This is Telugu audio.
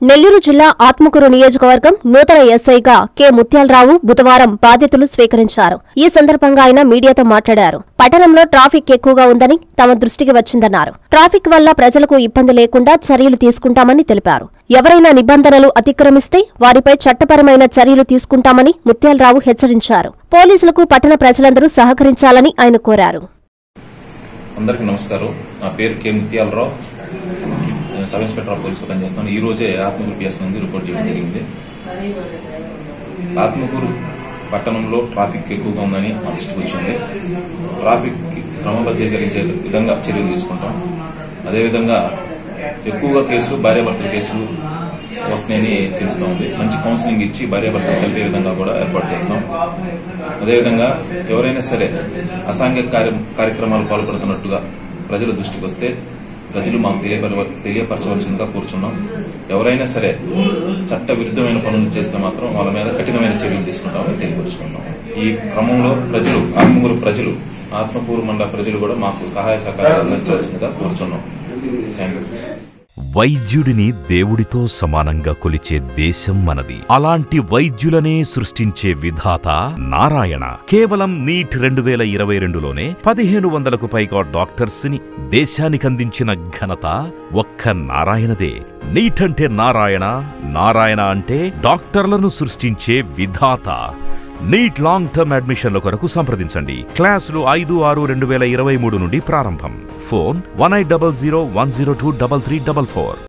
నెల్లూరు జిల్లా ఆత్మకూరు నియోజకవర్గం నూతన ఎస్ఐగా కె ముత్యాలరావు బుధవారం బాధ్యతలు స్వీకరించారు ఈ సందర్భంగా ఆయన మీడియాతో మాట్లాడారు పట్టణంలో ట్రాఫిక్ ఎక్కువగా ఉందని తమ దృష్టికి వచ్చిందన్నారు ట్రాఫిక్ వల్ల ప్రజలకు ఇబ్బంది లేకుండా చర్యలు తీసుకుంటామని తెలిపారు ఎవరైనా నిబంధనలు అతిక్రమిస్తే వారిపై చట్టపరమైన చర్యలు తీసుకుంటామని ముత్యాలరావు హెచ్చరించారు పోలీసులకు పట్టణ ప్రజలందరూ సహకరించాలని ఆయన కోరారు అందరికీ నమస్కారం నా పేరు కె ముత్యాలరావు నేను సబ్ ఇన్స్పెక్టర్ ఆఫ్ పోలీస్గా పనిచేస్తాను ఈ రోజే ఆత్మకూరు పిఎస్ నుండి రిపోర్ట్ చేయడం జరిగింది ఆత్మకూరు పట్టణంలో ట్రాఫిక్ ఎక్కువగా ఉందని మా దృష్టికి వచ్చింది ట్రాఫిక్ క్రమబద్ధీకరించే విధంగా చర్యలు తీసుకుంటాం అదేవిధంగా ఎక్కువగా కేసులు భార్యాభర్తల కేసులు వస్తున్నాయని తెలుస్తూ ఉంది మంచి కౌన్సిలింగ్ ఇచ్చి భార్యాభర్తలు కలిపే విధంగా కూడా ఏర్పాటు చేస్తాం అదేవిధంగా ఎవరైనా సరే అసాంఘిక కార్య కార్యక్రమాలు పాల్పడుతున్నట్టుగా ప్రజల దృష్టికి వస్తే ప్రజలు మాకు తెలియపర తెలియపరచవలసిందిగా కూర్చున్నాం ఎవరైనా సరే చట్ట విరుద్ధమైన పనులు చేస్తే మాత్రం వాళ్ళ మీద కఠినమైన చర్యలు తీసుకుంటామని తెలియపరుచుకుంటాం ఈ క్రమంలో ప్రజలు ఆత్మకూరు ప్రజలు ఆత్మకూరు మండల ప్రజలు కూడా మాకు సహాయ సహకారాలు అందించవలసిందిగా కూర్చున్నాం థ్యాంక్ యూ వైద్యుడిని దేవుడితో సమానంగా కొలిచే దేశం మనది అలాంటి వైద్యులనే సృష్టించే విధాత నారాయణ కేవలం నీట్ రెండు వేల ఇరవై రెండులోనే పదిహేను వందలకు పైగా డాక్టర్స్ ని దేశానికందించిన ఘనత ఒక్క నారాయణదే నీట్ అంటే నారాయణ నారాయణ అంటే డాక్టర్లను సృష్టించే విధాత నీట్ లాంగ్ టర్మ్ అడ్మిషన్ల కొరకు సంప్రదించండి క్లాసులు ఐదు ఆరు రెండు వేల ఇరవై మూడు నుండి ప్రారంభం phone one eight double zero one zero two double three double four